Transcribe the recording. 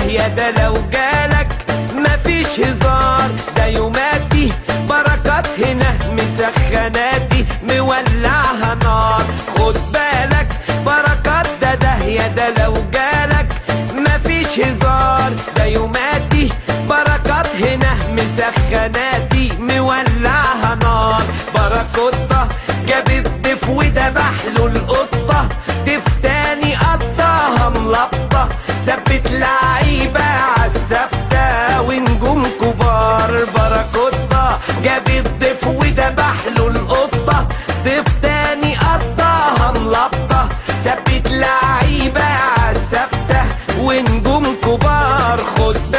داهية ده لو جالك مفيش هزار ده يوماتي بركات هنا مسخناتي مولعها نار خد بالك بركات ده داهية ده لو جالك مفيش هزار ده يوماتي بركات هنا مسخناتي مولعها نار باراكوتا جاب الضيف وذبح له القطة تفتاني قطها ملطة ثبت لعيبة عالثابتة ونجوم كبار باراكوتا جاب الضيف وذبح له القطة تفتاني قطها ملطة ثبت لعيبة عالثابتة ونجوم كبار خد